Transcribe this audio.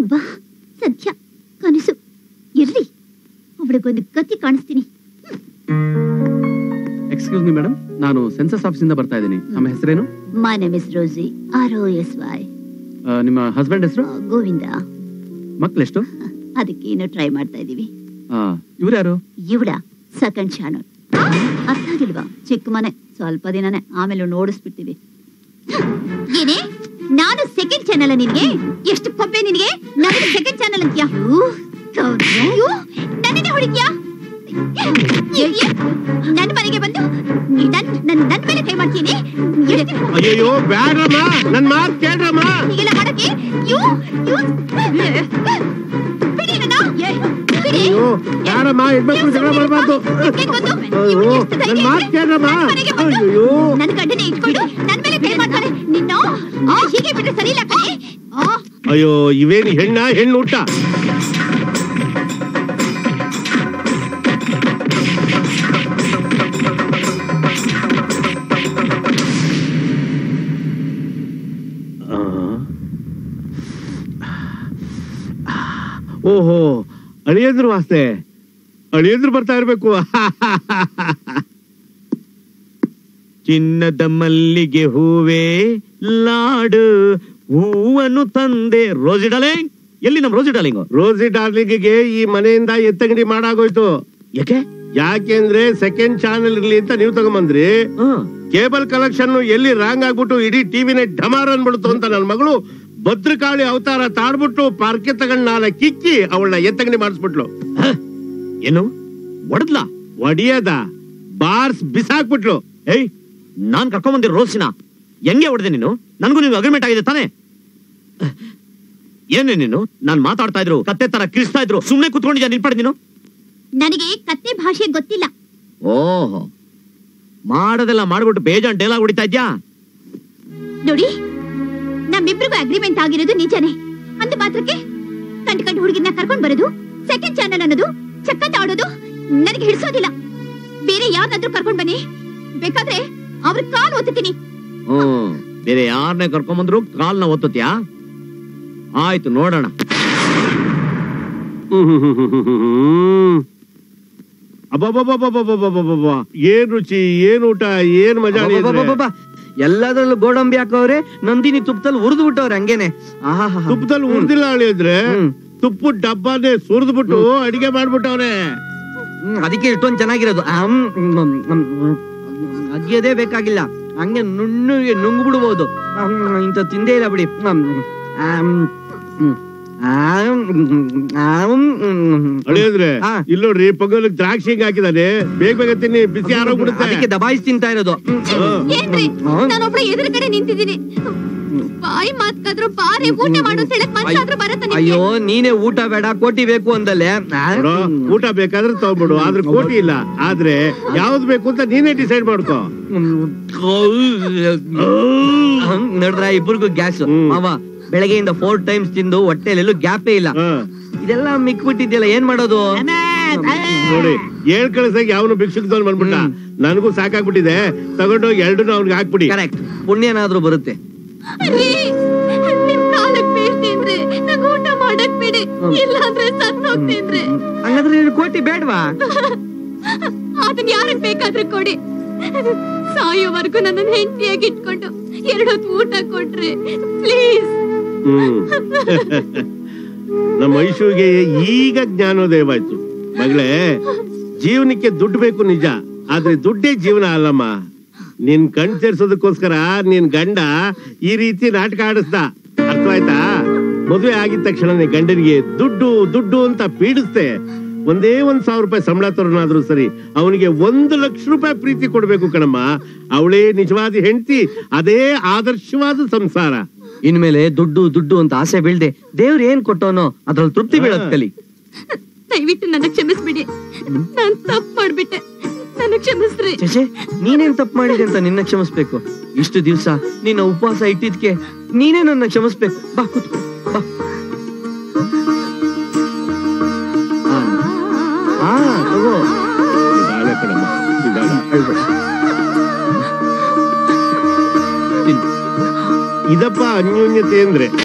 ಅವ್ವಾ ಸದ್ಯ ಕನಸು ಇರ್ಲಿ ಅವಳಿಗೊಂದು ಗತಿ ಕಾಣಿಸ್ತೀನಿ ಎಕ್ಸ್ಕ್ಯೂಸ್ ಮಿ ಮೇಡಮ್ ನಾನು ಸೆನ್ಸಸ್ ಆಫೀಸಿಂದ ಬರ್ತಾ ಇದ್ದೀನಿ ನಮ್ಮ ಹೆಸರೇನು my name is Rosy R O S Y ಆ, ನಿಮ್ಮ ಹಸ್ಬೆಂಡ್ ಹೆಸರು ಗೋವಿಂದ ಮಕ್ಳೆಷ್ಟು ಅದಕ್ಕೆ ಏನು ಟ್ರೈ ಮಾಡ್ತಾ ಇದೀವಿ ಇವ್ರು ಯಾರು ಇವಳ ಸೆಕೆಂಡ್ ಚಾನಲ್ ಅರ್ಥ ಆಗಿಲ್ವಾ ಚಿಕ್ಕ ಮನೆ ಸ್ವಲ್ಪ ದಿನನೇ ಆಮೇಲೆ ನೋಡಿಸ್ಬಿಡ್ತೀವಿ ಏನೇ ನಾನು ಸೆಕೆಂಡ್ ಚಾನಲ್ ನಿನ್ಗೆ ಎಷ್ಟು ಕೊಬ್ಬೆ ನಿನಗೆ ನನಗೆ ಸೆಕೆಂಡ್ ಚಾನಲ್ ಅಂತೀಯಾ ಅಯ್ಯೋ, ನನ್ನನ್ನೇ ಹೊಡಿತೀಯಾ ನನ್ನ ಮನೆಗೆ ಬಂದು ನನ್ ನನ್ ನನ್ ಮೇಲೆ ಕೈ ಮಾಡ್ತೀನಿ ಅಯ್ಯೋ ಬ್ಯಾಡ್ರಮ್ಮ ನನ್ ಮಾತ್ ಕೇಳ್ರಮ್ಮ ಹೀಗೆಲ್ಲ ಮಾಡಕ್ಕೆ ಯು ಯು ಬಿಡಿ ನನ್ನ ಬಿಡಿ ಅಯ್ಯೋ ಬ್ಯಾಡಮ್ಮ ಹೆಣ್ಮಕ್ಳು ಜಗಳ ಮಾಡಬಾರ್ದು ಅಯ್ಯೋ ನನ್ ಮಾತ್ ಕೇಳ್ರಮ್ಮ ಅಯ್ಯೋ ನನ್ನ ಗಂಡನೇ ಇಟ್ಕೊಂಡು ನನ್ ಮೇಲೆ ಕೈ ಮಾಡ್ತಾರೆ ನಿನ್ನ ಆ, ಹೀಗೆ ಬಿಟ್ರೆ ಸರಿ ಇಲ್ಲ ಕಣೆ ಆ, ಅಯ್ಯೋ ಇವೇನು ಹೆಣ್ಣ ಹೆಣ್ಣು ಊಟ ಓಹೋ ಅಳಿಯಂದ್ರು ವಾಸ್ತೆ ಅಳಿಯಂದ್ರು ಬರ್ತಾ ಇರ್ಬೇಕು ಚಿನ್ನದ ಮಲ್ಲಿಗೆ ಹೂವೇ ಲಾಡು ಹೂವನ್ನು ತಂದೆ ರೋಸಿ ಡಾಲಿಂಗ್ ಎಲ್ಲಿ ನಮ್ ರೋಸಿ ಡಾಲಿಂಗ್ ರೋಸಿ ಡಾರ್ಲಿಂಗ್ಗೆ ಈ ಮನೆಯಿಂದ ಎತ್ತಂಗಡಿ ಮಾಡಾಗೋಯ್ತು ಯಾಕೆ ಯಾಕೆಂದ್ರೆ ಸೆಕೆಂಡ್ ಚಾನೆಲ್ ಇರ್ಲಿ ಅಂತ ನೀವು ತಗೊಂಬಂದ್ರಿ ಕೇಬಲ್ ಕಲೆಕ್ಷನ್ ಎಲ್ಲಿ ರಾಂಗ್ ಆಗ್ಬಿಟ್ಟು ಇಡೀ ಟಿವಿನೇ ಢಮಾರ್ ಅನ್ಬಿಡ್ತು ಅಂತ ನನ್ನ ಮಗಳು ಭದ್ರಕಾಳಿ ಅವತಾರ ತಾಡ್ಬಿಟ್ಟು ಪಾರ್ಕೆ ತಗೊಂಡ್ ನಾಲ್ಕು ಕಿಕ್ಕಿ ಅವಳನ್ನ ಎತ್ತಂಗಡಿ ಮಾಡಿಸ್ಬಿಟ್ಲು ಹ? ಏನು ಒಡದ್ಲಾ ಒಡಿಯದ ಬಾರ್ಸ್ ಬಿಸಾಕ್ಬಿಟ್ಲು ಏಯ್ ನಾನ್ ಕರ್ಕೊಂಡ್ ಬಂದಿರೋ ರೋಲ್ಸಿನ ಹೆಂಗೆ ಹೊಡೆದೆ ನೀನು ನನ್ಗೂ ನೀನು ಅಗ್ರಿಮೆಂಟ್ ಆಗಿದೆ ತಾನೇ ಏನೇ ನೀನು ನಾನ್ ಮಾತಾಡ್ತಾ ಇದ್ರು ಕತ್ತೆ ತರ ಕಿರಿಸ್ತಾ ಇದ್ರು ಸುಮ್ನೆ ಕುತ್ಕೊಂಡಿದ್ಯಾ ನಿಲ್ಪಡೆ ನೀನು ನನಗೆ ಕತ್ತೆ ಭಾಷೆ ಗೊತ್ತಿಲ್ಲ ಓಹೋ ಮಾಡೋದೆಲ್ಲ ಮಾಡ್ಬಿಟ್ಟು ಬೇಜಾನ್ ಡೇಲಾಗ್ ಹೊಡಿತಾ ಇದ್ಯಾ ನೋಡಿ ನಮ್ಮಿಬ್ರಿಗೂ ಅಗ್ರಿಮೆಂಟ್ ಆಗಿರೋದು ನಿಜನೇ ಅಂದ ಮಾತ್ರಕ್ಕೆ ಕಂಡು ಕಂಡು ಹುಡುಗಿನ ಕರ್ಕೊಂಡ್ ಬರೋದು ಸೆಕೆಂಡ್ ಚಾನಲ್ ಅನ್ನೋದು ಚಕ್ಕಂತ ಆಡೋದು ನನಗೆ ಹಿಡಿಸೋದಿಲ್ಲ ಬೇರೆ ಯಾವ್ದಾದ್ರೂ ಕರ್ಕೊಂಡ್ ಬನ್ನಿ ಬೇಕಾದ್ರೆ ಅವ್ರ ಕಾಲ್ ಒತ್ತುತ್ತೀನಿ ಹ್ಮ್ ಬೇರೆ ಯಾರನ್ನೇ ಕರ್ಕೊಂಡ್ ಬಂದ್ರು ಕಾಲ್ನ ಒತ್ತತ್ಯಾ ಆಯ್ತು ನೋಡೋಣ ಅಬ್ಬಬ್ಬಬ್ಬಬ್ಬಬ್ಬಬ್ಬಬ್ಬಬ್ಬ. ಏನ್ ರುಚಿ ಏನ್ ಊಟ ಏನ್ ಮಜಾ ಅಬ್ಬಬ್ಬಬ್ಬಬ್ಬ. ಎಲ್ಲದ್ರಲ್ಲೂ ಗೋಡಂಬಿ ಹಾಕವ್ರೆ ನಂದಿನಿ ತುಪ್ಪದಲ್ಲಿ ಉರಿದು ಬಿಟ್ಟವ್ರೆ ಹಂಗೇನೆ ಆಹಾಹಾ. ತುಪ್ಪದಲ್ಲಿ ಉರ್ದಿಲ್ಲ ಅಳಿದ್ರೆ ಹ್ಮ್. ತುಪ್ಪದ ಡಬ್ಬಾನೇ ಸುರಿದ್ಬಿಟ್ಟು ಅಡಿಗೆ ಮಾಡ್ಬಿಟ್ಟವ್ರೆ ಹ್ಮ್, ಅದಕ್ಕೆ ಇಷ್ಟೊಂದ್ ಚೆನ್ನಾಗಿರೋದು ಆಮ್, ಹ್ಮ್, ಹ್ಮ್, ಹ್ಮ್, ಹ್ಮ್. ಅಗಿಯೋದೇ ಬೇಕಾಗಿಲ್ಲ ಹಂಗೆ ನುಣ್ಣಗೆ ನುಂಗ್ ಬಿಡ್ಬೋದು ಇಂಥ ತಿಂದೇ ಇಲ್ಲ ಬಿಡಿ ಹ್ಮ್, ಆಮ್, ಹ್ಮ್, ಆಮ್, ಹ್ಮ್, ಆಮ್, ಹ್ಮ್. ಅಳಿಯಂದ್ರೆ ಹಾ. ಇಲ್ಲಿ ನೋಡ್ರಿ ಪೊಂಗಲ್ ದ್ರಾಕ್ಷಿ ಹಿಂಗ್ ಹಾಕಿದಾನೆ ಬೇಗ ಬೇಗ ತಿನ್ನಿ ಬಿಸಿ ಆರೋಗ್ಬಿಡುತ್ತೆ ಅದಕ್ಕೆ ದಬಾಯಿಸಿ ತಿಂತಾ ಇರೋದು ಹ್ಮ್, ಹ್ಮ್. ಏನ್ರಿ ಹ್ಮ್. ನಾನೊಬ್ಳ ಎದುರು ಕಡೆ ನಿಂತಿದ್ದೀನಿ ಬಾಯಿ ಮಾತ್ಕಾದ್ರು ಬಾರಿ ಊಟ ಮಾಡೋ ಅಂತ ಹೇಳಕ್ ಮನ್ಸಾದ್ರೂ ಬರತ್ತ ಅಯ್ಯೋ ನೀನೇ ಊಟ ಬೇಡ ಕೋಟಿ ಬೇಕು ಅಂದಲ್ಲೇ ನೋಡು, ಊಟ ಬೇಕಾದ್ರೆ ತಗೊಂಡ್ಬಿಡು ಆದ್ರೆ ಕೋಟಿ ಇಲ್ಲ ಆದ್ರೆ ಯಾವ್ದು ಬೇಕು ಅಂತ ನೀನೇ ಡಿಸೈಡ್ ಮಾಡ್ಕೋ ನೋಡ್ರ ಇಬ್ಬರಿಗೂ ಗ್ಯಾಸ್ ಹ್ಮ್. ಮಾವ ಬೆಳಗ್ಗೆಯಿಂದ ಫೋರ್ ಟೈಮ್ಸ್ ತಿಂದು ಹೊಟ್ಟೆಲೆಲ್ಲೂ ಗ್ಯಾಪೇ ಇಲ್ಲ ಹಾ. ಇದೆಲ್ಲ ಮಿಕ್ಬಿಟ್ಟಿದ್ಯಲ್ಲ ಏನ್ ಮಾಡೋದು ನೋಡಿ ಏಳ್ ಕಳ್ಸಾಗ ಯಾವನು ಭಿಕ್ಷುಕ್ದವ್ನು ಬಂದ್ಬಿಟ್ಟ ನನಗೂ ಸಾಕಾಗ್ಬಿಟ್ಟಿದೆ ತಗೊಂಡೋಗಿ ಎರಡನ್ನೂ ಅವ್ನಿಗೆ ಹಾಕ್ಬಿಡಿ ಕರೆಕ್ಟ್ ಪುಣ್ಯನಾದ್ರೂ ಬರುತ್ತೆ ನಿಮ್ ಕಾಲಕ್ ಬೀಳ್ತೀನ್ರಿ ನಂಗ್ ಊಟ ಮಾಡಕ್ ಬಿಡಿ ಇಲ್ಲಾಂದ್ರೆ ಸತ್ ಹೋಗ್ತೀನ್ರಿ ಹಂಗಂದ್ರೆ ನೀನು ಕೋಟಿ ಬೇಡ್ವಾ ಅದನ್ನ ಯಾರಕ್ ಬೇಕಾದ್ರೂ ಕೊಡಿ ಸಾಯೋವರೆಗೂ ನನ್ನ ಹೆಂಡತಿಯಾಗಿ ಇಟ್ಕೊಂಡು ಎರಡೊತ್ತು ಊಟ ಕೊಟ್ರಿ ಪ್ಲೀಸ್ ಹ್ಮ್ ನಮ್ಮ ಐಶುಗೆ ಈಗ ಜ್ಞಾನೋದಯವಾಯ್ತು ಮಗಳೇ ಜೀವನಕ್ಕೆ ದುಡ್ಡು ಬೇಕು ನಿಜ ಆದ್ರೆ ದುಡ್ಡೇ ಜೀವನ ಅಲ್ಲಮ್ಮ ನಿನ್ ಕಣ್ ಸೇರ್ಸೋದಕ್ಕೋಸ್ಕರ ನಿನ್ ಗಂಡ ಈ ರೀತಿ ನಾಟಕ ಆಡಿಸ್ದ ಅರ್ಥವಾಯ್ತಾ ಮದುವೆ ಆಗಿದ ತಕ್ಷಣ ಗಂಡನಿಗೆ ದುಡ್ಡು ದುಡ್ಡು ಅಂತ ಪೀಡಿಸ್ದೆ ಒಂದೇ ಒಂದ್ ಸಾವಿರ ರೂಪಾಯಿ ಸಂಬಳ ತರೋನಾದ್ರೂ ಸರಿ ಅವನಿಗೆ ಒಂದು ಲಕ್ಷ ರೂಪಾಯಿ ಪ್ರೀತಿ ಕೊಡ್ಬೇಕು ಕಣಮ್ಮ ಅವಳೇ ನಿಜವಾದ ಹೆಂಡತಿ ಅದೇ ಆದರ್ಶವಾದ ಸಂಸಾರ ಇನ್ಮೇಲೆ ದುಡ್ಡು ದುಡ್ಡು ಅಂತ ಆಸೆ ಬೀಳ್ದೆ ದೇವ್ರ ಏನ್ ಕೊಟ್ಟವನೋ ಅದ್ರಲ್ಲಿ ತೃಪ್ತಿ ಬೀಳತ್ ಕಲಿ ದಯವಿಟ್ಟು ನನ್ನ ಕ್ಷಮಿಸ್ಬಿಡಿ ನಾನ್ ತಪ್ಪು ಮಾಡ್ಬಿಟ್ಟೆ ನನ್ನ ಕ್ಷಮಿಸ್ರಿ ಶಶೆ ನೀನೇನ್ ತಪ್ಪು ಮಾಡಿದೆ ಅಂತ ನಿನ್ನ ಕ್ಷಮಿಸ್ಬೇಕು ಇಷ್ಟು ದಿವ್ಸ ನಿನ್ನ ಉಪವಾಸ ಇಟ್ಟಿದ್ಕೆ ನೀನೇ ನನ್ನ ಕ್ಷಮಿಸ್ಬೇಕು ಬಾ ಕೂತ್ಕೋ ಬಾ ಆ, ಆ ತಗೋ ನಿಧಾನ ಕಣಮ್ಮ ನಿಧಾನ ಅಳ್ಬೇಡ. ತಿನ್ನು. ಇದಪ್ಪ ಅನ್ಯೋನ್ಯತೆ ಅಂದ್ರೆ